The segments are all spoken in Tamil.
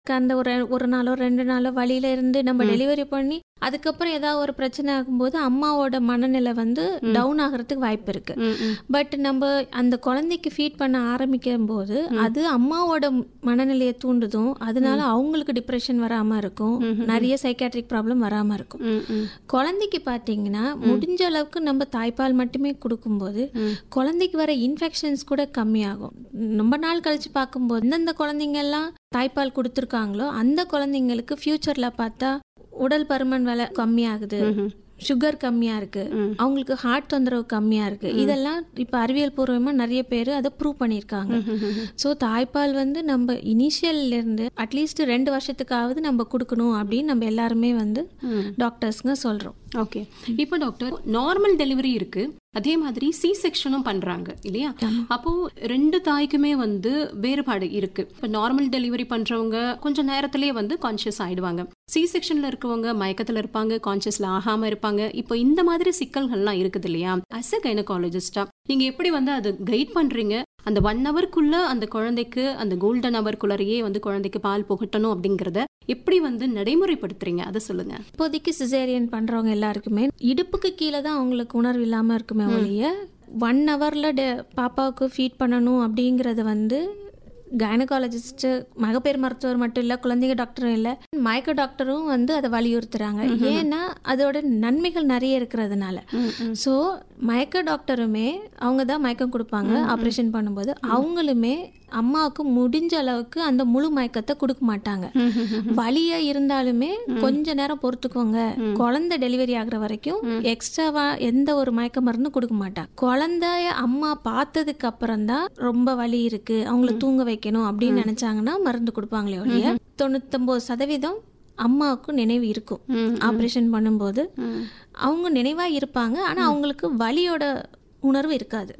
அந்த ஒரு ஒரு நாளோ ரெண்டு நாளோ வழியில இருந்து நம்ம டெலிவரி பண்ணி அதுக்கப்புறம் ஏதாவது ஒரு பிரச்சனை ஆகும்போது அம்மாவோட மனநிலை வந்து டவுன் ஆகிறதுக்கு வாய்ப்பு இருக்கு ம், ம். பட் நம்ம அந்த குழந்தைக்கு ஃபீட் பண்ண ஆரம்பிக்கும் போது அது அம்மாவோட மனநிலையை தூண்டுதும் அதனால அவங்களுக்கு டிப்ரெஷன் வராம இருக்கும் நிறைய சைக்காட்ரிக் ப்ராப்ளம் வராம இருக்கும் ம், ம். குழந்தைக்கு பார்த்தீங்கன்னா முடிஞ்ச அளவுக்கு நம்ம தாய்ப்பால் மட்டுமே கொடுக்கும்போது குழந்தைக்கு வர இன்ஃபெக்ஷன்ஸ் கூட கம்மியாகும் ரொம்ப நாள் கழிச்சு பார்க்கும்போது எந்தெந்த குழந்தைங்க எல்லாம் தாய்ப்பால் கொடுத்துருக்காங்களோ அந்த குழந்தைங்களுக்கு ஃபியூச்சர்ல பார்த்தா உடல் பருமன் விலை கம்மியாகுது சுகர் கம்மியா இருக்கு அவங்களுக்கு ஹார்ட் தொந்தரவு கம்மியா இருக்கு இதெல்லாம் இப்ப அறிவியல் பூர்வமா நிறைய பேர் அதை ப்ரூவ் பண்ணியிருக்காங்க ஸோ தாய்ப்பால் வந்து நம்ம இனிஷியல்ல இருந்து அட்லீஸ்ட் ரெண்டு வருஷத்துக்காவது நம்ம கொடுக்கணும் அப்படின்னு நம்ம எல்லாருமே வந்து டாக்டர்ஸ்ங்க சொல்றோம் ஓகே இப்போ டாக்டர் நார்மல் டெலிவரி இருக்கு அதே மாதிரி சி செக்ஷனும் பண்றாங்க இல்லையா அப்போ ரெண்டு தாய்க்குமே வந்து வேறுபாடு இருக்கு இப்போ நார்மல் டெலிவரி பண்றவங்க கொஞ்சம் நேரத்திலேயே வந்து கான்சியஸ் ஆயிடுவாங்க சி செக்ஷன்ல இருக்கவங்க மயக்கத்துல இருப்பாங்க கான்சியஸ்ல ஆகாம இருப்பாங்க இப்போ இந்த மாதிரி சிக்கல்கள்லாம் இருக்குது இல்லையா அஸ் அ கைனகாலஜிஸ்டா நீங்க எப்படி வந்து அது கைட் பண்றீங்க அந்த ஒன் ஹவருக்குள்ள அந்த குழந்தைக்கு அந்த கோல்டன் ஹவர்க்குள்ளரையே வந்து குழந்தைக்கு பால் புகட்டணும் அப்படிங்கறத எப்படி வந்து நடைமுறைப்படுத்துறீங்க அதை சொல்லுங்க இப்போதைக்கு சிசேரியன் பண்றவங்க எல்லாருக்குமே இடுப்புக்கு கீழே தான் அவங்களுக்கு உணர்வு இல்லாம இருக்குமே ஒழிய ஒன் ஹவர்ல பாப்பாவுக்கு ஃபீட் பண்ணணும் அப்படிங்கறது வந்து கைனகாலஜிஸ்ட் மகப்பேறு மருத்துவர் மட்டும் இல்ல குழந்தைங்க டாக்டரும் இல்ல மயக்க டாக்டரும் வந்து அதை வலியுறுத்துறாங்க ஏன்னா அதோட நன்மைகள் நிறைய இருக்கிறதுனால ஸோ மயக்க டாக்டருமே அவங்க தான் மயக்கம் கொடுப்பாங்க ஆப்ரேஷன் பண்ணும்போது அவங்களுமே அம்மாவுக்கு முடிஞ்ச அளவுக்கு அந்த முழு மயக்கத்தை கொடுக்க மாட்டாங்க வலியா இருந்தாலுமே கொஞ்ச நேரம் பொறுத்துக்கோங்க குழந்தை டெலிவரி ஆகுற வரைக்கும் எக்ஸ்ட்ராவா எந்த ஒரு மயக்க மருந்து கொடுக்க மாட்டாங்க குழந்தைய அம்மா பார்த்ததுக்கு அப்புறம் தான் ரொம்ப வலி இருக்கு அவங்கள தூங்க வைக்கணும் அப்படின்னு நினைச்சாங்கன்னா மருந்து கொடுப்பாங்களே ஒழிய தொண்ணூத்தொன்பது சதவீதம் அம்மாவுக்கு நினைவு இருக்கும் ஆப்ரேஷன் பண்ணும்போது அவங்க நினைவா இருப்பாங்க ஆனா அவங்களுக்கு வலியோட உணர்வு இருக்காது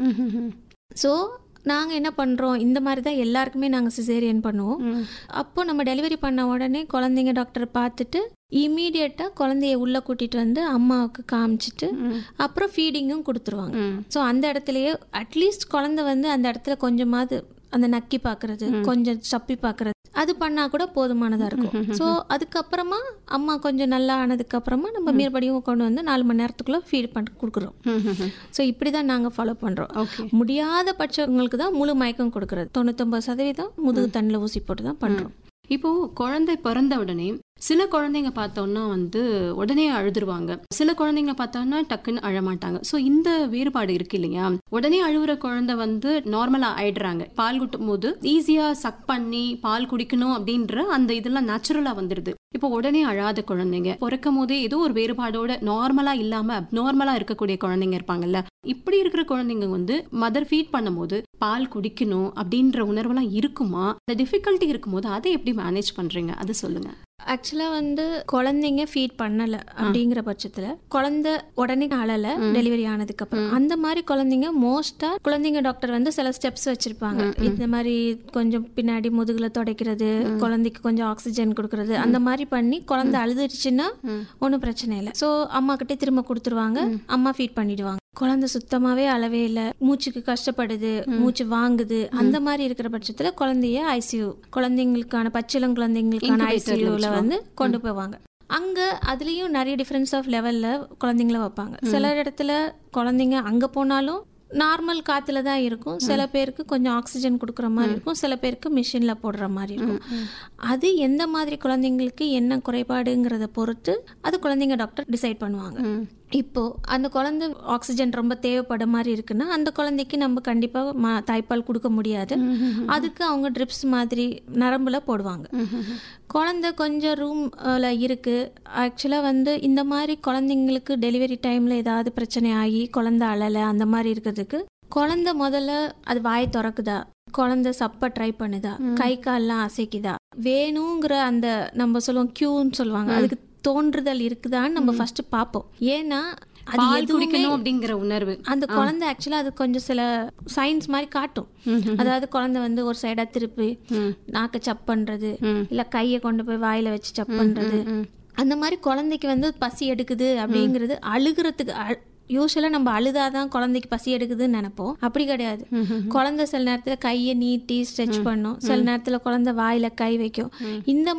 ஸோ நாங்கள் என்ன பண்ணுறோம் இந்த மாதிரி தான் எல்லாருக்குமே நாங்கள் சிசேரியன் பண்ணுவோம் அப்போ நம்ம டெலிவரி பண்ண உடனே குழந்தைங்க டாக்டர் பார்த்துட்டு இமீடியட்டாக குழந்தைய உள்ளே கூட்டிகிட்டு வந்து அம்மாவுக்கு காமிச்சிட்டு அப்புறம் ஃபீடிங்கும் கொடுத்துருவாங்க ஸோ அந்த இடத்துலயே அட்லீஸ்ட் குழந்தை வந்து அந்த இடத்துல கொஞ்சமாவது அந்த நக்கி பார்க்கறது கொஞ்சம் சப்பி பார்க்கறது அது பண்ணா கூட போதுமானதா இருக்கும் ஸோ அதுக்கப்புறமா அம்மா கொஞ்சம் நல்லா ஆனதுக்கு அப்புறமா நம்ம மறுபடியும் கொண்டு வந்து நாலு மணி நேரத்துக்குள்ள ஃபீட் பண்ணி கொடுக்குறோம் ஸோ இப்படி தான் நாங்கள் ஃபாலோ பண்ணுறோம் ஓகே முடியாத பட்சங்களுக்கு தான் முழு மயக்கம் கொடுக்கறது தொண்ணூத்தொம்பது சதவீதம் முதுகு தண்ணில் ஊசி போட்டு தான் பண்ணுறோம் இப்போ குழந்தை பிறந்த உடனே சில குழந்தைங்க பார்த்தோம்னா வந்து உடனே அழுதுருவாங்க சில குழந்தைங்க பார்த்தோம்னா டக்குன்னு அழமாட்டாங்க ஸோ இந்த வேறுபாடு இருக்கு இல்லையா உடனே அழுகுற குழந்தை வந்து நார்மலா ஆயிடுறாங்க பால் குட்டும் போது ஈஸியா சக் பண்ணி பால் குடிக்கணும் அப்படின்ற அந்த இதெல்லாம் நேச்சுரலா வந்துருது இப்போ உடனே அழாத குழந்தைங்க பிறக்கும் போதே ஏதோ ஒரு வேறுபாடோட நார்மலா இல்லாம நார்மலா இருக்கக்கூடிய குழந்தைங்க இருப்பாங்கல்ல இப்படி இருக்கிற குழந்தைங்க வந்து மதர் ஃபீட் பண்ணும்போது பால் குடிக்கணும் அப்படின்ற உணர்வெல்லாம் இருக்குமா அந்த டிஃபிகல்ட்டி இருக்கும்போது அதை எப்படி மேனேஜ் பண்றீங்க அதை சொல்லுங்க ஆக்சுவலாக வந்து குழந்தைங்க ஃபீட் பண்ணலை அப்படிங்கிற பட்சத்தில் குழந்தை உடனே அழலை டெலிவரி ஆனதுக்கு அப்புறம் அந்த மாதிரி குழந்தைங்க மோஸ்ட்டாக குழந்தைங்க டாக்டர் வந்து சில ஸ்டெப்ஸ் வச்சிருப்பாங்க இந்த மாதிரி கொஞ்சம் பின்னாடி முதுகுல துடைக்கிறது குழந்தைக்கு கொஞ்சம் ஆக்சிஜன் கொடுக்கறது அந்த மாதிரி பண்ணி குழந்தை அழுதுடுச்சுன்னா ஒன்றும் பிரச்சனை இல்லை ஸோ அம்மா கிட்டே திரும்ப கொடுத்துருவாங்க அம்மா ஃபீட் பண்ணிடுவாங்க குழந்தை சுத்தமாவே அளவே இல்லை மூச்சுக்கு கஷ்டப்படுது மூச்சு வாங்குது அந்த மாதிரி இருக்கிற பட்சத்துல குழந்தைய ஐசியூ குழந்தைங்களுக்கான பச்சிளம் குழந்தைங்களுக்கான ஐசியூல வந்து கொண்டு போவாங்க அங்க அதுலயும் நிறைய டிஃபரன்ஸ் ஆஃப் லெவல்ல குழந்தைங்கள வைப்பாங்க சில இடத்துல குழந்தைங்க அங்க போனாலும் நார்மல் காத்துல தான் இருக்கும் சில பேருக்கு கொஞ்சம் ஆக்சிஜன் கொடுக்குற மாதிரி இருக்கும் சில பேருக்கு மிஷின்ல போடுற மாதிரி இருக்கும் அது எந்த மாதிரி குழந்தைங்களுக்கு என்ன குறைபாடுங்கிறத பொறுத்து அது குழந்தைங்க டாக்டர் டிசைட் பண்ணுவாங்க இப்போ அந்த குழந்தை ஆக்சிஜன் ரொம்ப தேவைப்பட மாதிரி இருக்குன்னா அந்த குழந்தைக்கு நம்ம கண்டிப்பா ம- தாய்ப்பால் கொடுக்க முடியாது அதுக்கு அவங்க ட்ரிப்ஸ் மாதிரி நரம்புல போடுவாங்க குழந்தை கொஞ்சம் ரூம்ல இருக்கு ஆக்சுவலா வந்து இந்த மாதிரி குழந்தைங்களுக்கு டெலிவரி டைம்ல ஏதாவது பிரச்சனை ஆகி குழந்தை அழலை அந்த மாதிரி இருக்கிறதுக்கு குழந்தை முதல்ல அது வாய் திறக்குதா குழந்தை சப்ப ட்ரை பண்ணுதா கை கால்லாம் அசைக்குதா வேணுங்கிற அந்த நம்ம சொல்லுவோம் கியூன்னு சொல்லுவாங்க அதுக்கு தோன்றுதல் இருக்குதான்னு நம்ம ஃபர்ஸ்ட் பார்ப்போம் ஏன்னா அது பால் எதுவுமே குடிக்கணும் அப்படிங்கிற உணர்வு அந்த குழந்தை ஆக்சுவலா அது கொஞ்சம் சில சயின்ஸ் மாதிரி காட்டும் அதாவது குழந்தை வந்து ஒரு சைடா திருப்பி நாக்க சப் பண்றது இல்ல கையை கொண்டு போய் வாயில வச்சு சப் பண்றது அந்த மாதிரி குழந்தைக்கு வந்து பசி எடுக்குது அப்படிங்கிறது அழுகிறதுக்கு யூஸ்வலாக நம்ம அழுதாதான் குழந்தைக்கு பசி எடுக்குதுன்னு நினைப்போம் அப்படி கிடையாது குழந்தை சில நேரத்தில் கையை நீட்டி ஸ்ட்ரெச் பண்ணும் சில நேரத்தில் குழந்தை வாயில கை வைக்கும் இந்த